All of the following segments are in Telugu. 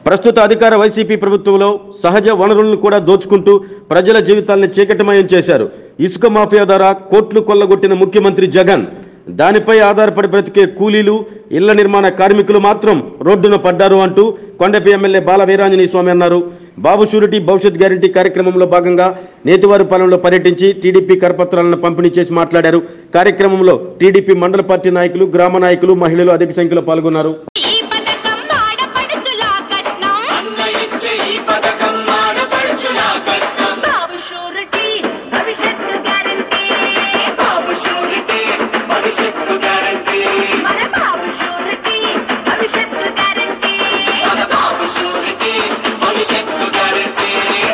ప్రస్తుత అధికార వైసీపీ ప్రభుత్వంలో సహజ వనరులను కూడా దోచుకుంటూ ప్రజల జీవితాల్ని చీకటిమయం చేశారు ఇసుక మాఫియా ద్వారా కోట్లు కొల్లగొట్టిన ముఖ్యమంత్రి జగన్ దానిపై ఆధారపడి బ్రతికే కూలీలు ఇళ్ల నిర్మాణ కార్మికులు మాత్రం రోడ్డున పడ్డారు అంటూ కొండపి ఎమ్మెల్యే బాల వీరాంజనేయ స్వామి అన్నారు బాబు షూరిటీ భవిష్యత్ గ్యారంటీ కార్యక్రమంలో భాగంగా నేతివారిపాలెంలో పర్యటించి టీడీపీ కరపత్రాలను పంపిణీ చేసి మాట్లాడారు కార్యక్రమంలో టీడీపీ మండల పార్టీ నాయకులు గ్రామ నాయకులు మహిళలు అధిక సంఖ్యలో పాల్గొన్నారు ఈ పథకం ఆడపడుచులా కట్నం అన్నయించే ఈ పథకం ఆడపడుచుల కట్నం బాబు షూరిటీ భవిష్యత్తు గ్యారంటీ బాబు షూరిటీ భవిష్యత్తు గ్యారంటీ మన బాబు షూరిటీ భవిష్యత్తు గ్యారంటీ మన బాబు షూరిటీ భవిష్యత్తు గ్యారంటీ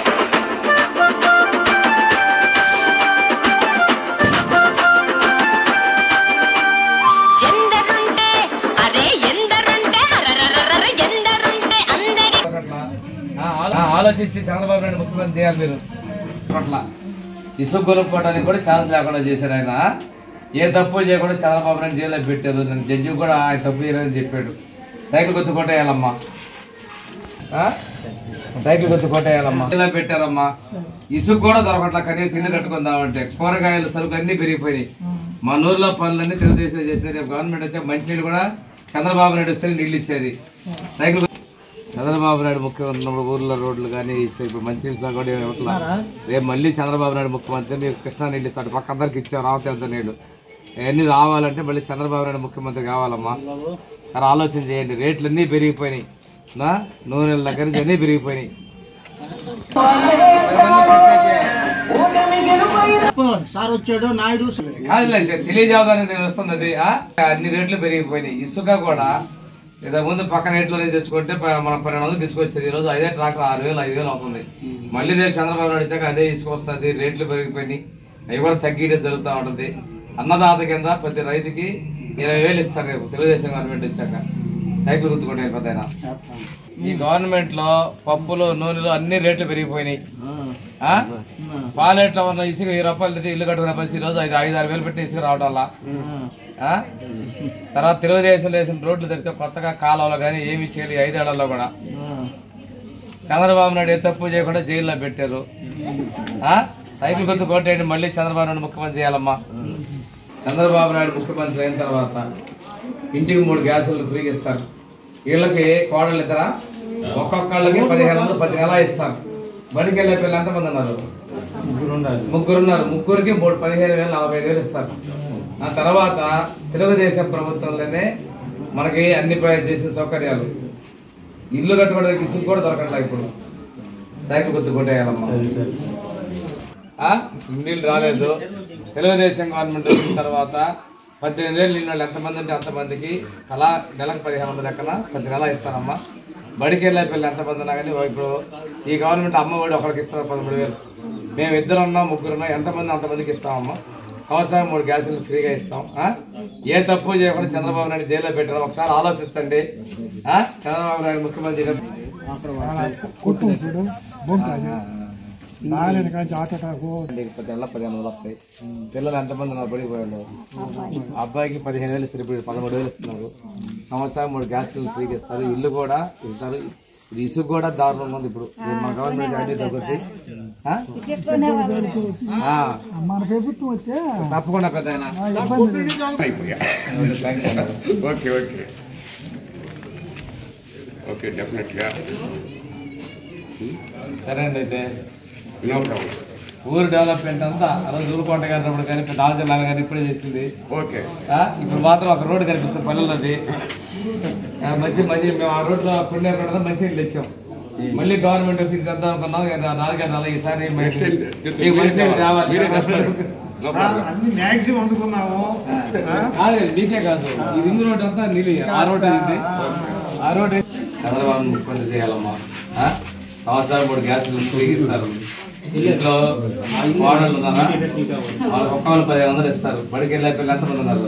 ఎందరుంటే అరే ఎందరుంటే అరరరరర ఎందరుంటే అందరి అట్లా ఆ, ఆలో- ఆ, ఆలోచించి చంద్రబాబు నాయుడు ముఖ్యమంత్రి చేయాలి మీరు అట్లా ఇసుక కొనుక్కోవడానికి కూడా ఛాన్స్ లేకుండా చేశాడు ఆయన ఏ తప్పు చేయకుండా చంద్రబాబు నాయుడు జైల్లో పెట్టారు నేను జడ్జి కూడా ఆయన తప్పు చేయలేదని చెప్పాడు సైకిల్ గుర్తు కొట్టేయాలమ్మా ఆ? సైకిల్ గుర్తు కొట్టేయాలమ్మా ఇలా పెట్టారమ్మా ఇసుక కూడా దొరకట్లా కనీసం ఇల్లు కట్టుకుందామంటే కూరగాయలు సరుకు అన్ని పెరిగిపోయినాయి మా ఊర్లో పనులన్నీ తెలుగుదేశం చేసిన రేపు గవర్నమెంట్ వచ్చే మంచినీళ్ళు కూడా చంద్రబాబు నాయుడు వస్తే నీళ్ళు ఇచ్చేది సైకిల్ చంద్రబాబు నాయుడు ముఖ్యమంత్రి ఉన్నప్పుడు ఊర్లో రోడ్లు కానీ ఇప్పుడు మంచి నీళ్ళు కూడా ఏమి ఇవ్వట్లా రేపు మళ్ళీ చంద్రబాబు నాయుడు ముఖ్యమంత్రి నీకు కృష్ణా నీళ్ళు ఇస్తాడు పక్క అందరికి ఇచ్చాం రామతీర్థ నీళ్ళు అవన్నీ రావాలంటే మళ్ళీ చంద్రబాబు నాయుడు ముఖ్యమంత్రి కావాలమ్మా మరి ఆలోచన చేయండి రేట్లు అన్నీ పెరిగిపోయినాయి నా నూనెల దగ్గర నుంచి అన్నీ పెరిగిపోయినాయి సార్ వచ్చాడు నాయుడు కాదులే సార్ తెలియజేవడానికి నేను వస్తుంది అది ఆ? అన్ని రేట్లు పెరిగిపోయినాయి ఇసుక కూడా ఇంతకు ముందు పక్కన రేట్లో తెచ్చుకుంటే ప- మనం పన్నెండు వందలు తీసుకొచ్చేది ఈ రోజు ఐదే ట్రాక్టర్ ఆరు వేలు ఐదు వేలు అవుతుంది మళ్ళీ రేపు చంద్రబాబు నాయుడు వచ్చాక అదే ఇసుక వస్తుంది రేట్లు పెరిగిపోయినాయి అవి కూడా తగ్గియడం జరుగుతూ ఉంటుంది అన్నదాత కింద ప్రతి రైతుకి ఇరవై వేలు ఇస్తారు రేపు తెలుగుదేశం గవర్నమెంట్ వచ్చాక సైకిల్ గుర్తుకుంటే పెద్ద ఈ గవర్నమెంట్ లో పప్పులు నూనెలు అన్ని రేట్లు పెరిగిపోయినాయి ఆ? పాలేట్లో ఉన్న ఇసుక వెయ్యి రూపాయలు పెట్టి ఇల్లు కట్టుకునే పరిస్థితి ఈ రోజు ఐదు ఐదు ఆరు వేలు పెట్టి ఇసుక రావడం వల్ల ఆ? తర్వాత తెలుగుదేశం వేసిన రోడ్లు తెరిస్తే కొత్తగా కాలువలు కానీ ఏమి చేయలేదు ఈ ఐదేళ్లలో కూడా చంద్రబాబు నాయుడు ఏ తప్పు చేయకుండా జైల్లో పెట్టారు ఆ? సైకిల్ గుర్తు కొట్టేయండి మళ్ళీ చంద్రబాబు నాయుడు ముఖ్యమంత్రి చేయాలమ్మా చంద్రబాబు నాయుడు ముఖ్యమంత్రి అయిన తర్వాత ఇంటికి మూడు గ్యాసులు ఫ్రీగా ఇస్తారు వీళ్ళకి కోడలు ఇద్దరా ఒక్కొక్కళ్ళకి పదిహేను వందలు పది నెల ఇస్తారు బడికి వెళ్ళే పిల్లలు ఎంతమంది ఉన్నారు ముగ్గురు ఉన్నారు ముగ్గురికి మూడు పదిహేను వేలు నలభై ఐదు వేలు ఇస్తారు ఆ తర్వాత తెలుగుదేశం ప్రభుత్వంలోనే మనకి అన్ని ప్రయోజనం చేసే సౌకర్యాలు ఇల్లు కట్టుకోవడానికి ఇసుకు కూడా దొరకట్లా ఇప్పుడు సైకిల్ గుర్తు కొట్టేయాలమ్మా ఆ? నీళ్ళు రాలేదు తెలుగుదేశం గవర్నమెంట్ వచ్చిన తర్వాత పద్దెనిమిది వేలు నీళ్ళు వాళ్ళు ఎంతమంది అంటే అంతమందికి తలా నెలకు పదిహేను వందల లెక్కన ప్రతి నెల ఇస్తారమ్మా బడికి వెళ్ళే పిల్లలు ఎంతమంది ఉన్నా కానీ ఇప్పుడు ఈ గవర్నమెంట్ అమ్మఒడి ఒకరికి ఇస్తారు పదమూడు వేలు మేము ఇద్దరు ఉన్నాం ముగ్గురు ఉన్నాం ఎంతమంది అంతమందికి ఇస్తామమ్మా సంవత్సరం మూడు గ్యాసులు ఫ్రీగా ఇస్తాం ఆ? ఏ తప్పు చేయకుండా చంద్రబాబు నాయుడు జైల్లో పెట్టారు ఒకసారి ఆలోచించండి ఆ? చంద్రబాబు నాయుడు ముఖ్యమంత్రి పది నెలల పదిహేను వందలు వస్తాయి పిల్లలు ఎంతమంది ఉన్నారు బడికి పోయాడు అబ్బాయికి పదిహేను వేలు ఇస్తారు ఇప్పుడు పదమూడు వేలు ఇస్తున్నారు సంవత్సరం మూడు గ్యాస్ ఫ్రీగా ఇస్తారు ఇల్లు కూడా ఇస్తారు ఇప్పుడు ఇసుక కూడా దారుణంగా ఉంది ఇప్పుడు ఇది మా గవర్నమెంట్ అన్ని తగ్గుతుంది ఆ? ఆ. మన ప్రభుత్వం వచ్చే తప్పకుండా పెద్ద ఆయన ఓకే ఓకే ఓకే డెఫినెట్గా సరే అండి అయితే నో ప్రాబ్లం ఊరు డెవలప్మెంట్ అంతా ఆ రోజు ఊరుకోట గారినప్పుడు కానీ ఇప్పుడు నాలుగు జిల్లాలు కానీ ఇప్పుడే చేసింది ఓకే ఆ, ఇప్పుడు మాత్రం ఒక రోడ్డు కనిపిస్తుంది పల్లెలది ఆ, మంచి మంచి మేము ఆ రోడ్లో పుణ్య రోడ్డు మంచి ఇల్లు ఇచ్చాం మళ్ళీ గవర్నమెంట్ వచ్చి చేద్దాం అనుకున్నాం ఇక నాలుగైదు నెలలు ఈసారి మంచి మీకు మంచి ఇల్లు రావాలి మీరే చేస్తారు నో ప్రాబ్లం అన్ని మ్యాక్సిమం అందుకున్నాము కాదు, మీకే కాదు ఈ రింగ్ రోడ్ అంతా నీళ్ళు ఆ రోడ్ ఇది ఆ రోడ్ చంద్రబాబు ముఖ్యమంత్రి చేయాలమ్మా ఆ? సంవత్సరం మూడు గ్యాసులు ఫ్రీగా ఇస్తారు ఇంట్లో మోడల్ ఉన్నారా వాళ్ళకి ఒక్క వాళ్ళు పదిహేను వందలు ఇస్తారు బడికి వెళ్ళే పిల్లలు ఎంతమంది ఉన్నారు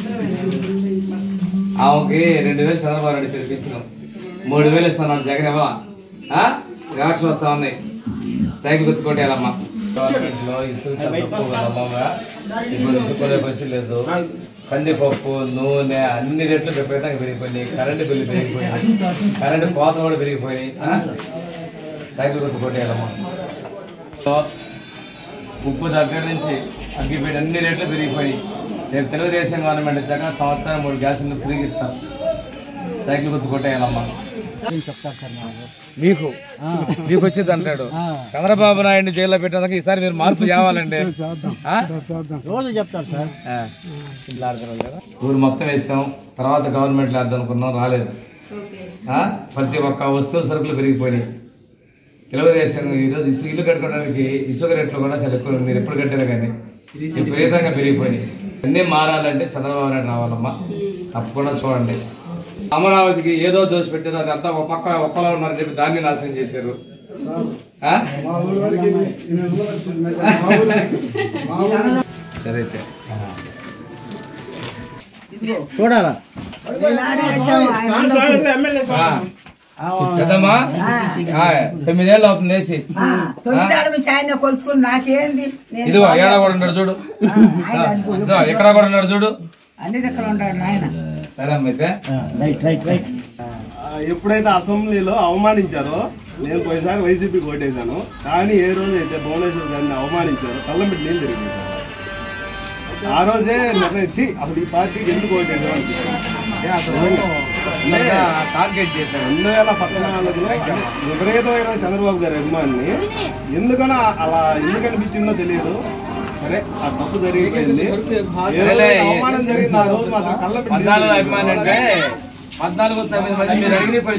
ఆమెకి రెండు వేలు చంద్రబాబు నాయుడు ఇచ్చాడు పింఛను మూడు వేలు ఇస్తున్నాడు జగన్ ఇవ్వలా ఆ? ఎలక్షన్ వస్తా ఉన్నాయి సైకిల్ గుర్తుకోటేయాలమ్మా గవర్నమెంట్ లో ఇసుక చాలా తక్కువ కదా అమ్మగా ఇప్పుడు ఇసుక కొనే పరిస్థితి లేదు కందిపప్పు నూనె అన్ని రేట్లు విపరీతంగా పెరిగిపోయినాయి కరెంటు బిల్లు పెరిగిపోయినాయి కరెంటు కోతలు కూడా పెరిగిపోయినాయి ఆ? సైకిల్ గుర్తు కొట్టేయాలమ్మా సో, ఉప్పు దగ్గర నుంచి అగ్గిపెట్టి అన్ని రేట్లు పెరిగిపోయి రేపు తెలుగుదేశం గవర్నమెంట్ వచ్చాక సంవత్సరం మూడు గ్యాసులు ఫ్రీగా ఇస్తారు సైకిల్ గుర్తు కొట్టేయాలమ్మా మీకు మీకు వచ్చింది అంటాడు చంద్రబాబు నాయుడు జైల్లో పెట్టినందుకు ఈసారి మీరు మార్పు తేవాలండి ఆ? రోజు చెప్తారు సార్ ఆ. ఇట్లా ఆడుతున్నాం కదా. ఊరు మొత్తం వేసాం తర్వాత గవర్నమెంట్లో వేద్దాం అనుకున్నాం రాలేదు ఆ? ప్రతి ఒక్క వస్తువు సరుకులు పెరిగిపోయినాయి తెలుగుదేశం ఈరోజు ఇసుక ఇల్లు కట్టుకోవడానికి ఇసుక రేట్లు కూడా చాలా ఎక్కువ మీరు ఎప్పుడు కట్టారు కానీ విపరీతంగా పెరిగిపోయినాయి అన్నీ మారాలంటే చంద్రబాబు నాయుడు రావాలమ్మా తప్పకుండా చూడండి అమరావతికి ఏదో దోష పెట్టారు అది అంతా ఒక పక్క ఒక్కలో ఉన్నారని చెప్పి దాన్ని నాశనం చేశారు ఆ? సరే అయితే చూడాలా ఆ. పెద్దమ్మా ఆ, తొమ్మిదేళ్ళు అవుతుంది వేసి తొమ్మిదాడు మీ చాయన కొలుచుకుని నాకేంది నేను ఇదిగో ఏడా కూడా ఉన్నాడు చూడు ఆ, ఇదిగో ఇక్కడ కూడా ఉన్నాడు చూడు అన్ని దగ్గర ఉంటాడు నాయన సరే అమ్మ అయితే రైట్ రైట్ రైట్ ఎప్పుడైతే అసెంబ్లీలో అవమానించారో నేను పోయినసారి వైసీపీ ఓటేశాను కానీ ఏ రోజు అయితే భువనేశ్వర్ గారిని అవమానించారో కళ్ళం పెట్టి నీళ్ళు తిరిగి ఆ రోజే నిర్ణయించి అసలు ఈ పార్టీకి ఎందుకు ఓటేశారు టార్గెట్ చేశారు రెండు వేల పద్నాలుగులో అంటే విపరీతమైన చంద్రబాబు గారి అభిమాన్ని ఎందుకనో అలా ఎందుకు అనిపించిందో తెలియదు సరే ఆ తప్పు జరిగిపోయింది ఏ రోజైతే అవమానం జరిగింది ఆ రోజు మాత్రం కళ్ళ పెట్టి నీళ్ళు పద్నాలుగు తిరిగి అభిమాని అంటే పద్నాలుగు తొమ్మిది మంది మీరు అడిగిన పడి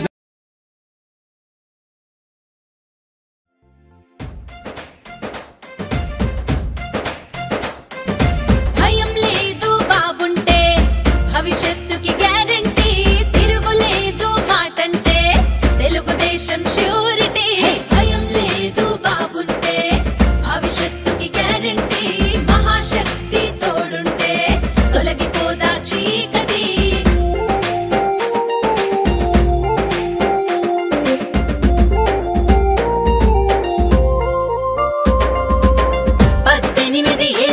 భయం లేదు బాబుంటే భవిష్యత్తుకి గ్యారంటీ తిరుగులేదు మాటంటే తెలుగుదేశం ష్యూరిటీ భయం లేదు బాబుంటే భవిష్యత్తుకి గ్యారంటీ మహాశక్తి తోడుంటే తొలగిపోదా చీకటి పద్దెనిమిది